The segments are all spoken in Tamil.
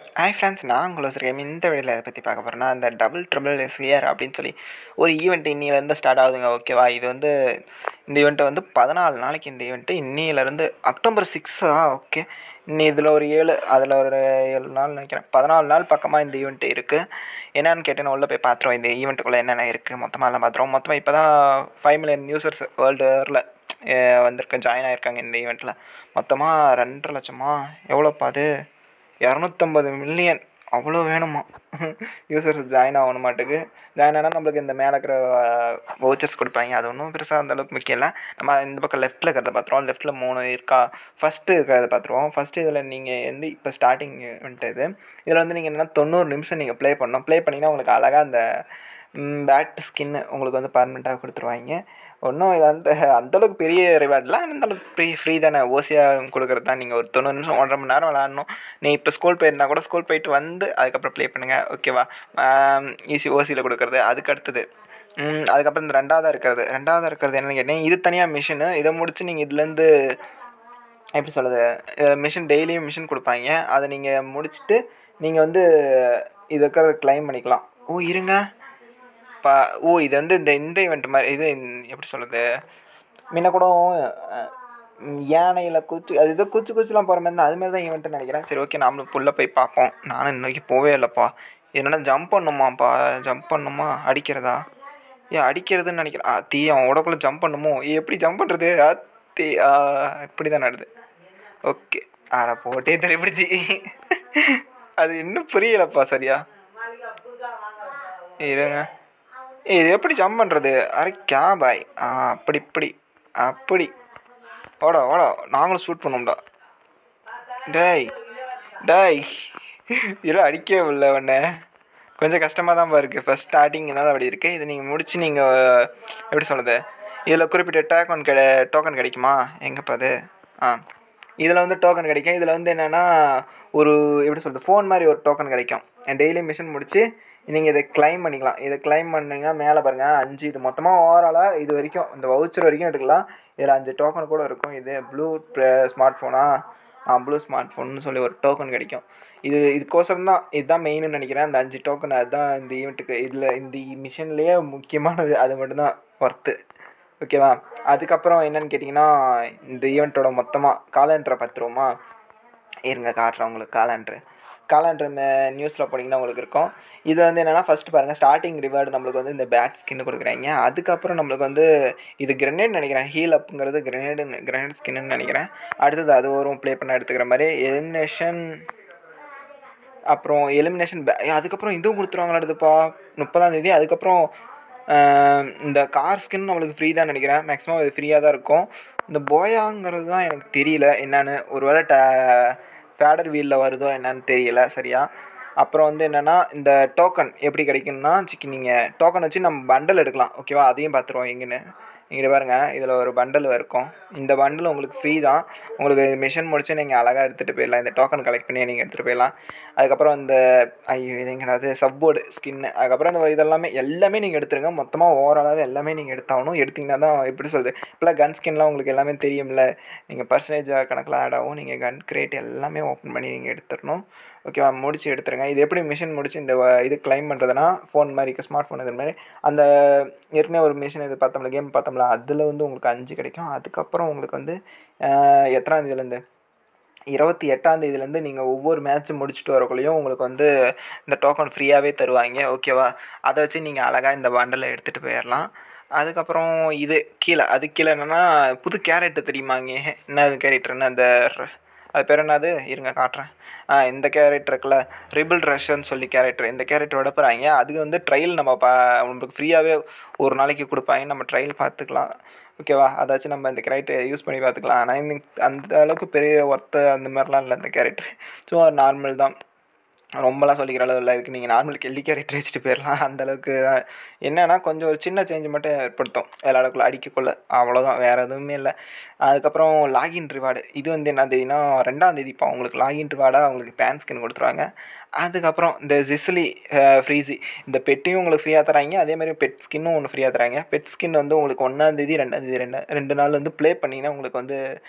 ஹாய் ஃப்ரெண்ட்ஸ் நான் உங்களை கேம் இந்த வீடியோவில் எதை பற்றி பார்க்க போகிறேன்னா இந்த டபுள் ட்ரிபிள் சியர் அப்படின்னு சொல்லி ஒரு ஈவெண்ட் இன்னிலேருந்து ஸ்டார்ட் ஆகுதுங்க ஓகேவா இது வந்து இந்த ஈவெண்ட்டை வந்து பதினாலு நாளைக்கு இந்த ஈவெண்ட்டு இன்னிலேருந்து அக்டோபர் சிக்ஸா ஓகே இன்னி இதில் ஒரு ஏழு அதில் ஒரு ஏழு நாள் நினைக்கிறேன் பதினாலு நாள் பக்கமாக இந்த ஈவெண்ட் இருக்குது என்னென்னு கேட்டேன்னு உள்ளே போய் பார்த்துருவோம் இந்த ஈவெண்ட்டுக்குள்ளே என்னென்ன இருக்குது மொத்தமாக எல்லாம் பார்த்துருவோம் மொத்தமாக இப்போ தான் ஃபைவ் மில்லியன் யூசர்ஸ் வேர்ல்டுல வந்திருக்க ஜாயின் ஆகிருக்காங்க இந்த ஈவெண்ட்டில் மொத்தமாக ரெண்டரை லட்சமா எவ்வளோப்பா அது இரநூத்தம்பது மில்லியன் அவ்வளோ வேணுமா யூசர்ஸ் ஜாயின் ஆகணும் மாட்டுக்கு ஜாயின் ஆனால் நம்மளுக்கு இந்த மேலே இருக்கிற வவுச்சர்ஸ் கொடுப்பாங்க அது ஒன்றும் பெருசாக அந்த அளவுக்கு முக்கியம் இல்லை நம்ம இந்த பக்கம் லெஃப்ட்டில் இருக்கிறத பார்த்துருவோம் லெஃப்ட்டில் மூணு இருக்கா ஃபஸ்ட்டு இருக்கிறத பார்த்துருவோம் ஃபஸ்ட்டு இதில் நீங்கள் வந்து இப்போ ஸ்டார்டிங் வந்துட்டு இது இதில் வந்து நீங்கள் என்னென்னா தொண்ணூறு நிமிஷம் நீங்கள் ப்ளே பண்ணணும் ப்ளே பண்ணிங்கன்னா உங்களுக்கு அழகாக அந்த பேட் ஸ்கின்னு உங்களுக்கு வந்து பர்மனெண்ட்டாக கொடுத்துருவாங்க ஒன்றும் இது அந்த அந்தளவுக்கு பெரிய ரிவார்ட்லாம் அந்தளவுக்கு ஃப்ரீ ஃப்ரீ தானே ஓசியாக கொடுக்குறது தான் நீங்கள் ஒரு தொண்ணூறு நிமிஷம் ஒன்றரை மணி நேரம் விளாட்ணும் நீ இப்போ ஸ்கூல் போயிருந்தா கூட ஸ்கூல் போயிட்டு வந்து அதுக்கப்புறம் ப்ளே பண்ணுங்கள் ஓகேவா ஈஸி ஓசியில் கொடுக்குறது அதுக்கு அடுத்தது அதுக்கப்புறம் இந்த ரெண்டாவதாக இருக்கிறது ரெண்டாவதாக இருக்கிறது என்னென்னு கேட்டீங்க இது தனியாக மிஷினு இதை முடித்து நீங்கள் இதுலேருந்து எப்படி சொல்கிறது மிஷின் டெய்லியும் மிஷின் கொடுப்பாங்க அதை நீங்கள் முடிச்சுட்டு நீங்கள் வந்து இது இருக்கிறத கிளைம் பண்ணிக்கலாம் ஓ இருங்க பா ஓ இது வந்து இந்த இந்த ஈவெண்ட் மாதிரி இது எப்படி சொல்கிறது முன்ன கூட யானையில் குச்சி அது ஏதோ குச்சி குச்சிலாம் போகிற மாதிரி தான் அதுமாரி தான் ஈவெண்ட்டுன்னு நினைக்கிறேன் சரி ஓகே நாமளும் புள்ள போய் பார்ப்போம் நானும் இன்னைக்கு போவே இல்லைப்பா என்னென்னா ஜம்ப் பண்ணுமாப்பா ஜம்ப் பண்ணுமா அடிக்கிறதா ஏன் அடிக்கிறதுன்னு நினைக்கிறேன் தீ அவன் உடக்குள்ளே ஜம்ப் பண்ணுமோ எப்படி ஜம்ப் பண்ணுறது தீ இப்படி தான் நடுது ஓகே ஆட போட்டே தெரிப்பிடிச்சி அது இன்னும் புரியலப்பா சரியா இருங்க இது எப்படி ஜம்ப் பண்ணுறது அரே கே பாய் ஆ அப்படி இப்படி அப்படி ஓடா ஓடா நாங்களும் ஷூட் பண்ணோம்டா டேய் டேய் இரு அடிக்கவே இல்லை உன்னை கொஞ்சம் கஷ்டமாக தான் இருக்குது ஃபஸ்ட் ஸ்டார்டிங்னால அப்படி இருக்குது இது நீங்கள் முடிச்சு நீங்கள் எப்படி சொல்கிறது இதில் குறிப்பிட்ட டோக்கன் கிடை டோக்கன் கிடைக்குமா எங்கேப்பா அது ஆ இதில் வந்து டோக்கன் கிடைக்கும் இதில் வந்து என்னென்னா ஒரு எப்படி சொல்கிறது ஃபோன் மாதிரி ஒரு டோக்கன் கிடைக்கும் டெய்லி மிஷின் முடித்து நீங்கள் இதை கிளைம் பண்ணிக்கலாம் இதை கிளைம் பண்ணிங்கன்னா மேலே பாருங்கள் அஞ்சு இது மொத்தமாக ஓவராலாக இது வரைக்கும் இந்த வவுச்சர் வரைக்கும் எடுக்கலாம் இதில் அஞ்சு டோக்கன் கூட இருக்கும் இது ப்ளூ ஸ்மார்ட் ஃபோனா ப்ளூ ஸ்மார்ட் ஃபோன்னு சொல்லி ஒரு டோக்கன் கிடைக்கும் இது இதுக்கோசரம் தான் இதுதான் மெயின்னு நினைக்கிறேன் அந்த அஞ்சு டோக்கன் அதுதான் இந்த ஈவெண்ட்டுக்கு இதில் இந்த மிஷின்லேயே முக்கியமானது அது மட்டும்தான் ஒர்த்து ஓகேவா அதுக்கப்புறம் என்னென்னு கேட்டிங்கன்னா இந்த ஈவெண்ட்டோட மொத்தமாக காலண்டரை பார்த்துருவோமா இருங்க காட்டுறேன் உங்களுக்கு காலண்டரு காலண்டர் நியூஸில் போனீங்கன்னா உங்களுக்கு இருக்கும் இது வந்து என்னென்னா ஃபஸ்ட்டு பாருங்கள் ஸ்டார்டிங் ரிவார்டு நம்மளுக்கு வந்து இந்த பேட் ஸ்கின்னு கொடுக்குறாங்க அதுக்கப்புறம் நம்மளுக்கு வந்து இது கிரனேட் நினைக்கிறேன் ஹீல் அப்புங்கிறது கிரனேடு கிரனேட் ஸ்கின்னு நினைக்கிறேன் அடுத்தது அது வரும் ப்ளே பண்ண எடுத்துக்கிற மாதிரி எலிமினேஷன் அப்புறம் எலிமினேஷன் பே அதுக்கப்புறம் இதுவும் கொடுத்துருவாங்களாடுதுப்பா முப்பதாந்தேதி அதுக்கப்புறம் இந்த கார் ஸ்கின் நம்மளுக்கு ஃப்ரீ தான் நினைக்கிறேன் மேக்ஸிமம் அது ஃப்ரீயாக தான் இருக்கும் இந்த போயாங்கிறது தான் எனக்கு தெரியல என்னென்னு ஒரு வேளை ட ஃபேடர் வீலில் வருதோ என்னன்னு தெரியல சரியா அப்புறம் வந்து என்னென்னா இந்த டோக்கன் எப்படி கிடைக்கும்னா சிக்கி நீங்கள் டோக்கன் வச்சு நம்ம பண்டல் எடுக்கலாம் ஓகேவா அதையும் பார்த்துருவோம் எங்கேன்னு இங்கே பாருங்கள் இதில் ஒரு பண்டல் இருக்கும் இந்த பண்டல் உங்களுக்கு ஃப்ரீ தான் உங்களுக்கு மிஷின் முடிச்சு நீங்கள் அழகாக எடுத்துகிட்டு போயிடலாம் இந்த டோக்கன் கலெக்ட் பண்ணி நீங்கள் எடுத்துகிட்டு போயிடலாம் அதுக்கப்புறம் இந்த ஐயோ இது எங்கடாது சப்போர்டு ஸ்கின்னு அதுக்கப்புறம் இந்த இதெல்லாமே எல்லாமே நீங்கள் எடுத்துருங்க மொத்தமாக ஓவராலாகவே எல்லாமே நீங்கள் எடுத்தாகணும் எடுத்திங்கன்னா தான் எப்படி சொல்லுது இப்போலாம் கன் ஸ்கின்லாம் உங்களுக்கு எல்லாமே தெரியும்ல நீங்கள் பர்சன்டேஜ் கணக்கில் ஆட் ஆகும் நீங்கள் கன் கிரேட் எல்லாமே ஓப்பன் பண்ணி நீங்கள் எடுத்துடணும் ஓகேவா முடிச்சு எடுத்துருங்க இது எப்படி மிஷின் முடிச்சு இந்த இது கிளைம் பண்ணுறதுனா ஃபோன் மாதிரி ஸ்மார்ட் ஃபோன் இது மாதிரி அந்த ஏற்கனவே ஒரு மிஷின் இது பார்த்தோம்ல கேம் பார்த்தோம்ல அதில் வந்து உங்களுக்கு அஞ்சு கிடைக்கும் அதுக்கப்புறம் உங்களுக்கு வந்து எத்தனாம் தேதியிலேருந்து இருபத்தி எட்டாம் தேதியிலேருந்து நீங்கள் ஒவ்வொரு மேட்ச்சும் முடிச்சுட்டு வரக்குள்ளேயும் உங்களுக்கு வந்து இந்த டோக்கன் ஃப்ரீயாகவே தருவாங்க ஓகேவா அதை வச்சு நீங்கள் அழகாக இந்த பண்டலை எடுத்துகிட்டு போயிடலாம் அதுக்கப்புறம் இது கீழே அது கீழே என்னென்னா புது கேரட்டு தெரியுமாங்க என்ன கேரக்டர்னு அந்த அது பேர் என்னது இருங்க காட்டுறேன் ஆ இந்த கேரக்டர் இருக்குல்ல ரிபிள் ரஷ்ன்னு சொல்லி கேரக்டர் இந்த கேரக்டர் விட போகிறாங்க அதுக்கு வந்து ட்ரையல் நம்ம பா நம்மளுக்கு ஃப்ரீயாகவே ஒரு நாளைக்கு கொடுப்பாங்க நம்ம ட்ரையல் பார்த்துக்கலாம் ஓகேவா அதாச்சும் நம்ம இந்த கேரக்டரை யூஸ் பண்ணி பார்த்துக்கலாம் ஆனால் இந்த அந்த அளவுக்கு பெரிய ஒர்த்து அந்த மாதிரிலாம் இல்லை இந்த கேரக்டர் சும்மா நார்மல் தான் ரொம்பலாம் சொல்லிக்கிற அளவு இல்லை இதுக்கு நீங்கள் நார்மல் கெல்லி கேரக்டர் வச்சுட்டு போயிடலாம் அந்தளவுக்கு என்னென்னா கொஞ்சம் ஒரு சின்ன சேஞ்ச் மட்டும் ஏற்படுத்தும் விளையாடக்குள்ள அடிக்கக்குள்ள அவ்வளோதான் வேறு எதுவுமே இல்லை அதுக்கப்புறம் லாகின் ரிவார்டு இது வந்து என்ன தேதினா ரெண்டாம் தேதிப்பா உங்களுக்கு லாகின் ரிவார்டாக அவங்களுக்கு பேன் ஸ்கின் கொடுத்துருவாங்க அதுக்கப்புறம் இந்த ஜிஸ்லி ஃப்ரீஸி இந்த பெட்டையும் உங்களுக்கு ஃப்ரீயாக தராங்க அதே மாதிரி பெட் ஸ்கின்னும் ஒன்று ஃப்ரீயாக தராங்க பெட் ஸ்கின் வந்து உங்களுக்கு ஒன்றாந்தேதி ரெண்டாந்தேதி ரெண்டு ரெண்டு நாள் வந்து ப்ளே பண்ணிங்கன்னா உங்களுக்கு வந்து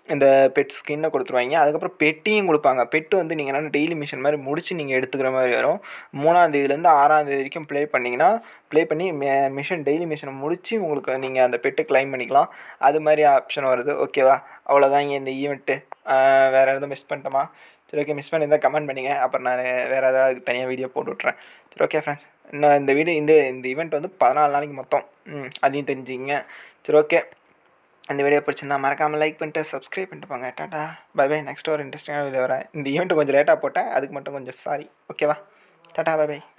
இந்த பெட் ஸ்கின்னை கொடுத்துருவாங்க அதுக்கப்புறம் பெட்டியும் கொடுப்பாங்க பெட்டு வந்து நீங்கள் என்ன டெய்லி மிஷன் மாதிரி முடிச்சு நீங்கள் எடுத்துக்கிற மாதிரி வரும் மூணாம் தேதியிலேருந்து ஆறாம் தேதி வரைக்கும் ப்ளே பண்ணிங்கன்னா ப்ளே பண்ணி மிஷன் டெய்லி மிஷனை முடிச்சு உங்களுக்கு நீங்கள் அந்த பெட்டு கிளைம் பண்ணிக்கலாம் அது மாதிரி ஆப்ஷன் வருது ஓகேவா அவ்வளோதாங்க இந்த ஈவெண்ட்டு வேறு எதுவும் மிஸ் பண்ணிட்டோமா சரி ஓகே மிஸ் பண்ணியிருந்தால் கமெண்ட் பண்ணுங்க அப்புறம் நான் வேறு ஏதாவது தனியாக வீடியோ போட்டு விட்றேன் சரி ஓகே ஃப்ரெண்ட்ஸ் இன்னும் இந்த வீடியோ இந்த இந்த ஈவெண்ட் வந்து பதினாலு நாளைக்கு மொத்தம் ம் அதையும் தெரிஞ்சுக்கிங்க சரி ஓகே இந்த வீடியோ பிடிச்சிருந்தா மறக்காமல் லைக் பண்ணிட்டு சப்ஸ்கிரைப் பண்ணிட்டு போங்க டாட்டா பை பை நெக்ஸ்ட் ஒரு இன்ட்ரெஸ்டிங்கான வீடியோ வரேன் இந்த ஈவெண்ட் கொஞ்சம் லேட்டாக போட்டேன் அதுக்கு மட்டும் கொஞ்சம் சாரி ஓகேவா டாட்டா பை பை